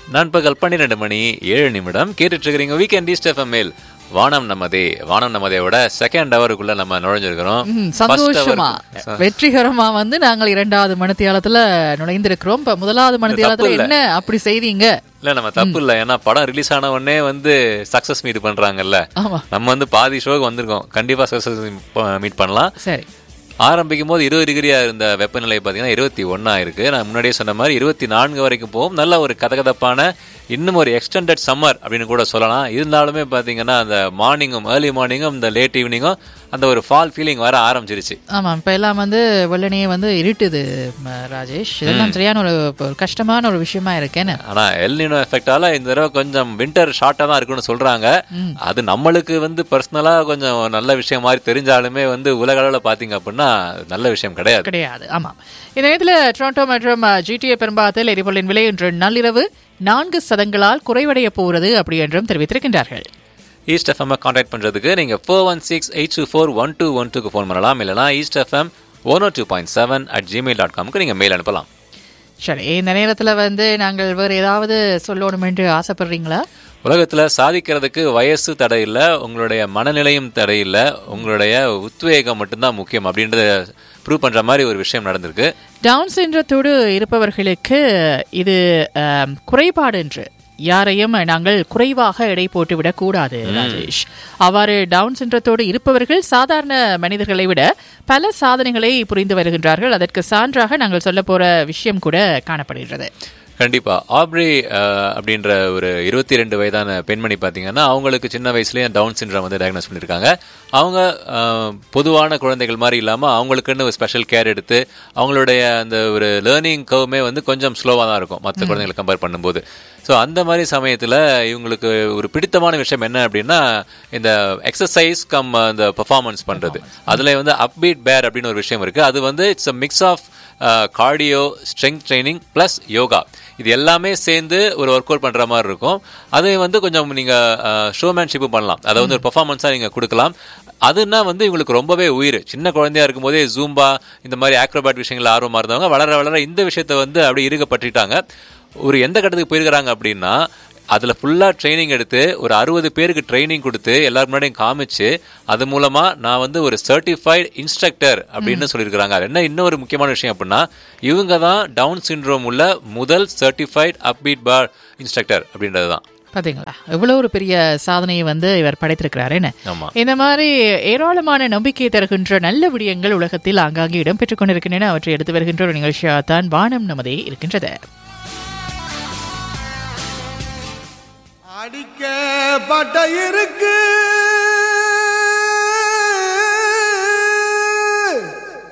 நண்பகல் பன்னிரெண்டு மணி ஏழு நிமிடம் கேட்டுட்டு இருக்கிறீங்க வீக்கெண்ட் ஈஸ்ட் எஃப்எம் மேல் வானம் நமதே வானம் நமதேவோட செகண்ட் ஹவருக்குள்ள நம்ம நுழைஞ்சிருக்கிறோம் ம், First சந்தோஷமா hour- வெற்றிகரமா வந்து நாங்கள் இரண்டாவது மணித்தியாலத்துல நுழைந்திருக்கிறோம் இப்ப முதலாவது மணித்தியாலத்துல இல்ல. என்ன அப்படி செய்தீங்க இல்ல நம்ம தப்பு இல்ல ஏன்னா படம் ரிலீஸ் ஆன உடனே வந்து சக்சஸ் மீட் பண்றாங்கல்ல ஆமா நம்ம வந்து பாதி ஷோக்கு வந்திருக்கோம் கண்டிப்பா சக்சஸ் மீட் பண்ணலாம் சரி ஆரம்பிக்கும் போது இருபது டிகிரியா இருந்த வெப்பநிலை பார்த்தீங்கன்னா இருபத்தி ஒன்னா இருக்கு நான் முன்னாடியே சொன்ன மாதிரி இருபத்தி நான்கு வரைக்கும் போகும் நல்ல ஒரு கதகதப்பான இன்னும் ஒரு எக்ஸ்டெண்டட் சம்மர் அப்படின்னு கூட சொல்லலாம் இருந்தாலுமே பார்த்தீங்கன்னா அந்த மார்னிங்கும் ஏர்லி மார்னிங்கும் இந்த லேட் ஈவினிங்கும் அந்த ஒரு ஃபால் ஃபீலிங் வர ஆரம்பிச்சிருச்சு ஆமா இப்ப எல்லாம் வந்து வெள்ளனையே வந்து இருட்டுது ம, ராஜேஷ் இதெல்லாம் சரியான ஒரு ஒரு கஷ்டமான ஒரு விஷயமா இருக்கேன்னு ஆனா எல்னினோ எஃபெக்டால இந்த தடவை கொஞ்சம் வின்டர் ஷார்ட்டா தான் இருக்குன்னு சொல்றாங்க அது நம்மளுக்கு வந்து பர்சனலா கொஞ்சம் நல்ல விஷயம் மாதிரி தெரிஞ்சாலுமே வந்து உலக அளவுல பாத்தீங்க அப்படின்னா நல்ல விஷயம் கிடையாது கிடையாது ஆமாம் இந்த நேரத்தில் டொரண்டோ மற்றும் ஜிடிஏ பெரும்பாத்தில் எரிபொருளின் விலை இன்று நள்ளிரவு நான்கு சதங்களால் குறைவடைய போகிறது அப்படி என்றும் தெரிவித்திருக்கின்றார்கள் ஈஸ்ட் எஃப்எம் கான்டாக்ட் பண்றதுக்கு நீங்க four one six eight two four one two one டூக்கு ஃபோன் பண்ணலாம் இல்லைனா East FM one two point seven at Gmail dot காம்க்கு நீங்க மெயில் அனுப்பலாம் சரி இந்த நேரத்தில் வந்து நாங்கள் வேறு ஏதாவது சொல்லணும் என்று ஆசைப்படுறீங்களா உலகத்துல சாதிக்கிறதுக்கு வயசு தடை இல்ல உங்களுடைய மனநிலையும் தடை இல்ல உங்களுடைய உத்வேகம் மட்டும்தான் முக்கியம் அப்படின்றத ப்ரூவ் பண்ற மாதிரி ஒரு விஷயம் நடந்திருக்கு டவுன் சிண்ட்ரத்தோடு இருப்பவர்களுக்கு இது ஆம், குறைபாடு என்று யாரையும் நாங்கள் குறைவாக எடை போட்டு விடக்கூடாது ராஜேஷ் அவ்வாறு டவுன் சிண்ட்ரத்தோடு இருப்பவர்கள் சாதாரண மனிதர்களை விட பல சாதனைகளை புரிந்து வருகின்றார்கள் அதற்கு சான்றாக நாங்கள் சொல்ல போற விஷயம் கூட காணப்படுகிறது கண்டிப்பா ஆப்ரி அஹ், அப்படின்ற ஒரு இருபத்தி ரெண்டு வயதான பெண்மணி பாத்தீங்கன்னா அவங்களுக்கு சின்ன வயசுலயே டவுன் சிண்ட்ரம் வந்து டயக்னோஸ் பண்ணியிருக்காங்க அவங்க அஹ், பொதுவான குழந்தைகள் மாதிரி இல்லாம அவங்களுக்குன்னு ஒரு ஸ்பெஷல் கேர் எடுத்து அவங்களுடைய அந்த ஒரு லேர்னிங் கவுமே வந்து கொஞ்சம் ஸ்லோவாக தான் இருக்கும் மற்ற குழந்தைகளை கம்பேர் பண்ணும்போது ஸோ அந்த மாதிரி சமயத்தில் இவங்களுக்கு ஒரு பிடித்தமான விஷயம் என்ன அப்படின்னா இந்த எக்ஸசைஸ் கம் அந்த பெர்ஃபார்மன்ஸ் பண்ணுறது அதில் வந்து அப்பீட் பேர் அப்படின்னு ஒரு விஷயம் இருக்குது அது வந்து it's a mix of cardio strength training plus yoga இது எல்லாமே சேர்ந்து ஒரு ஒர்க் அவுட் பண்ணுற மாதிரி இருக்கும் அதை வந்து கொஞ்சம் நீங்கள் ஷோமேன்ஷிப்பும் பண்ணலாம் அதை வந்து ஒரு பெர்ஃபார்மன்ஸாக நீங்கள் கொடுக்கலாம் அதுனா வந்து இவங்களுக்கு ரொம்பவே உயிர் சின்ன குழந்தையா இருக்கும்போதே ஜூம்பா இந்த மாதிரி ஆக்ரோபாட் விஷயங்கள் ஆர்வமாக இருந்தவங்க வளர வளர இந்த விஷயத்தை வந்து அப்படியே இருக பற்றிட்டாங்க ஒரு எந்த கட்டத்துக்கு போயிருக்கிறாங்க அப்படின்னா அதில் ஃபுல்லாக ட்ரைனிங் எடுத்து ஒரு அறுபது பேருக்கு ட்ரைனிங் கொடுத்து எல்லாரும் முன்னாடியும் காமிச்சு அது மூலமாக நான் வந்து ஒரு சர்டிஃபைடு இன்ஸ்ட்ரக்டர் அப்படின்னு சொல்லியிருக்கிறாங்க அது என்ன இன்னொரு முக்கியமான விஷயம் அப்படின்னா இவங்க தான் டவுன் சிண்ட்ரோம் உள்ள முதல் சர்டிஃபைட் அப்பீட் பார் இன்ஸ்ட்ரக்டர் அப்படின்றது தான் பாத்தீங்களா எவ்வளவு ஒரு பெரிய சாதனையை வந்து இவர் படைத்திருக்கிறாருன்னு ஆமா இந்த மாதிரி ஏராளமான நம்பிக்கை தருகின்ற நல்ல விடயங்கள் உலகத்தில் ஆங்காங்கே இடம்பெற்றுக் கொண்டிருக்கின்றன அவற்றை எடுத்து வருகின்ற ஒரு நிகழ்ச்சியாகத்தான் வானம் நமதே இருக்கின்றது அடிக்க பட்ட இருக்கு